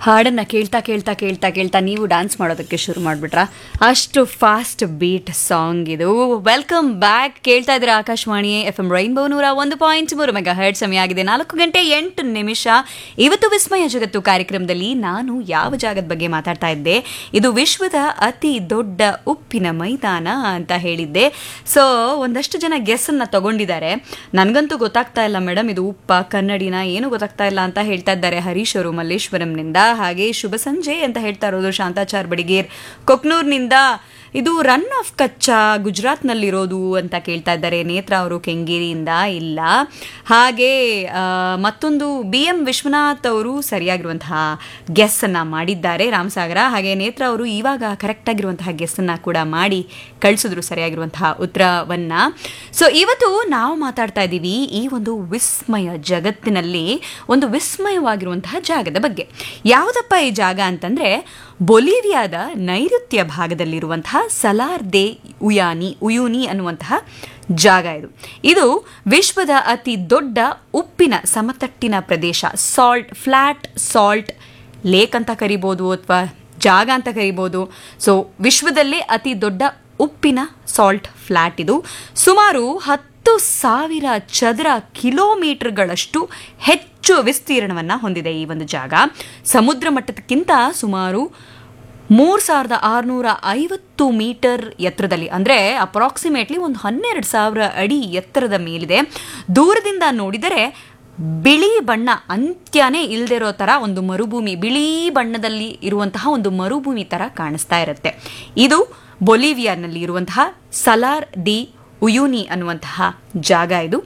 ಹಾಡನ್ನ ಕೇಳ್ತಾ ಕೇಳ್ತಾ ಕೇಳ್ತಾ ಕೇಳ್ತಾ ನೀವು ಡ್ಯಾನ್ಸ್ ಮಾಡೋದಕ್ಕೆ ಶುರು ಮಾಡಿಬಿಟ್ರಾ ಅಷ್ಟು ಫಾಸ್ಟ್ ಬೀಟ್ ಸಾಂಗ್ ಇದು ವೆಲ್ಕಮ್ ಬ್ಯಾಕ್ ಕೇಳ್ತಾ ಇದ್ರೆ ಆಕಾಶವಾಣಿ ಎಫ್ ಎಂ ರೈನ್ಬೋ ನೂರ ಒಂದು ಪಾಯಿಂಟ್ ಮೂರು ಮೆಗಾ ಹರ್ಡ್ ಸಮಯ ಆಗಿದೆ ನಾಲ್ಕು ಗಂಟೆ ಎಂಟು ನಿಮಿಷ ಇವತ್ತು ವಿಸ್ಮಯ ಜಗತ್ತು ಕಾರ್ಯಕ್ರಮದಲ್ಲಿ ನಾನು ಯಾವ ಜಾಗದ ಬಗ್ಗೆ ಮಾತಾಡ್ತಾ ಇದ್ದೆ ಇದು ವಿಶ್ವದ ಅತಿ ದೊಡ್ಡ ಉಪ್ಪಿನ ಮೈದಾನ ಅಂತ ಹೇಳಿದ್ದೆ ಸೊ ಒಂದಷ್ಟು ಜನ ಗೆಸ್ ಅನ್ನ ತಗೊಂಡಿದ್ದಾರೆ ನನಗಂತೂ ಗೊತ್ತಾಗ್ತಾ ಇಲ್ಲ ಮೇಡಮ್ ಇದು ಉಪ್ಪ ಕನ್ನಡಿನ ಏನು ಗೊತ್ತಾಗ್ತಾ ಇಲ್ಲ ಅಂತ ಹೇಳ್ತಾ ಇದ್ದಾರೆ ಹರೀಶ್ ಅವರು ಮಲ್ಲೇಶ್ವರಂನಿಂದ ಹಾಗೆ ಶುಭ ಸಂಜೆ ಅಂತ ಹೇಳ್ತಾ ಇರೋದು ಶಾಂತಾಚಾರ್ ಬಡಿಗೇರ್ ಕೊಕ್ನೂರ್ನಿಂದ ಇದು ರನ್ ಆಫ್ ಕಚ್ಚಾ ಗುಜರಾತ್ನಲ್ಲಿರೋದು ಅಂತ ಕೇಳ್ತಾ ಇದ್ದಾರೆ ನೇತ್ರ ಅವರು ಕೆಂಗೇರಿಯಿಂದ ಇಲ್ಲ ಹಾಗೆ ಆ, ಮತ್ತೊಂದು ಬಿ ಎಂ ವಿಶ್ವನಾಥ್ ಅವರು ಸರಿಯಾಗಿರುವಂತಹ ಗೆಸ್ ಅನ್ನ ಮಾಡಿದ್ದಾರೆ ರಾಮಸಾಗರ ಹಾಗೆ ನೇತ್ರ ಅವರು ಇವಾಗ ಕರೆಕ್ಟ್ ಆಗಿರುವಂತಹ ಗೆಸ್ ಅನ್ನ ಕೂಡ ಮಾಡಿ ಕಳಿಸಿದ್ರು ಸರಿಯಾಗಿರುವಂತಹ ಉತ್ತರವನ್ನ ಸೊ ಇವತ್ತು ನಾವು ಮಾತಾಡ್ತಾ ಇದ್ದೀವಿ ಈ ಒಂದು ವಿಸ್ಮಯ ಜಗತ್ತಿನಲ್ಲಿ ಒಂದು ವಿಸ್ಮಯವಾಗಿರುವಂತಹ ಜಾಗದ ಬಗ್ಗೆ ಯಾವುದಪ್ಪ ಈ ಜಾಗ ಅಂತಂದ್ರೆ ಬೊಲಿವಿಯಾದ ನೈಋತ್ಯ ಭಾಗದಲ್ಲಿರುವಂತಹ ಸಲಾರ್ ದೆ ಉಯಾನಿ ಉಯೂನಿ ಅನ್ನುವಂತಹ ಜಾಗ ಇದು ಇದು ವಿಶ್ವದ ಅತಿ ದೊಡ್ಡ ಉಪ್ಪಿನ ಸಮತಟ್ಟಿನ ಪ್ರದೇಶ ಸಾಲ್ಟ್ ಫ್ಲಾಟ್ ಸಾಲ್ಟ್ ಲೇಕ್ ಅಂತ ಕರಿಬೋದು ಅಥವಾ ಜಾಗ ಅಂತ ಕರಿಬೋದು ಸೊ ವಿಶ್ವದಲ್ಲೇ ಅತಿ ದೊಡ್ಡ ಉಪ್ಪಿನ ಸಾಲ್ಟ್ ಫ್ಲಾಟ್ ಇದು ಸುಮಾರು ಹತ್ತು ಸಾವಿರ ಚದರ ಕಿಲೋಮೀಟರ್ಗಳಷ್ಟು ಹೆಚ್ಚು ವಿಸ್ತೀರ್ಣವನ್ನು ಹೊಂದಿದೆ ಈ ಒಂದು ಜಾಗ ಸಮುದ್ರ ಮಟ್ಟಕ್ಕಿಂತ ಸುಮಾರು ಮೂರು ಸಾವಿರದ ಆರುನೂರ ಐವತ್ತು ಮೀಟರ್ ಎತ್ತರದಲ್ಲಿ ಅಂದರೆ ಅಪ್ರಾಕ್ಸಿಮೇಟ್ಲಿ ಒಂದು ಹನ್ನೆರಡು ಸಾವಿರ ಅಡಿ ಎತ್ತರದ ಮೇಲಿದೆ ದೂರದಿಂದ ನೋಡಿದರೆ ಬಿಳಿ ಬಣ್ಣ ಅಂತ್ಯನೇ ಇಲ್ದಿರೋ ಥರ ಒಂದು ಮರುಭೂಮಿ ಬಿಳಿ ಬಣ್ಣದಲ್ಲಿ ಇರುವಂತಹ ಒಂದು ಮರುಭೂಮಿ ಥರ ಕಾಣಿಸ್ತಾ ಇರುತ್ತೆ ಇದು ಬೊಲಿವಿಯಾನಲ್ಲಿ ಇರುವಂತಹ ಸಲಾರ್ ಡಿ ಉಯೂನಿ ಅನ್ನುವಂತಹ ಜಾಗ ಇದು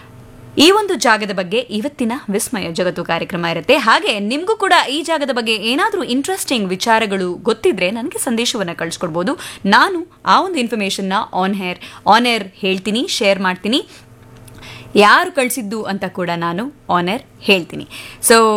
ಈ ಒಂದು ಜಾಗದ ಬಗ್ಗೆ ಇವತ್ತಿನ ವಿಸ್ಮಯ ಜಗತ್ತು ಕಾರ್ಯಕ್ರಮ ಇರುತ್ತೆ ಹಾಗೆ ನಿಮಗೂ ಕೂಡ ಈ ಜಾಗದ ಬಗ್ಗೆ ಏನಾದರೂ ಇಂಟ್ರೆಸ್ಟಿಂಗ್ ವಿಚಾರಗಳು ಗೊತ್ತಿದ್ರೆ ನನಗೆ ಸಂದೇಶವನ್ನು ಕಳಿಸ್ಕೊಡ್ಬೋದು ನಾನು ಆ ಒಂದು ಇನ್ಫಾರ್ಮೇಷನ್ನ ಆನ್ ಹೇರ್ ಆನ್ ಏರ್ ಹೇಳ್ತೀನಿ ಶೇರ್ ಮಾಡ್ತೀನಿ ಯಾರು ಕಳಿಸಿದ್ದು ಅಂತ ಕೂಡ ನಾನು ಆನ್ ಏರ್ ಹೇಳ್ತೀನಿ ಸೊ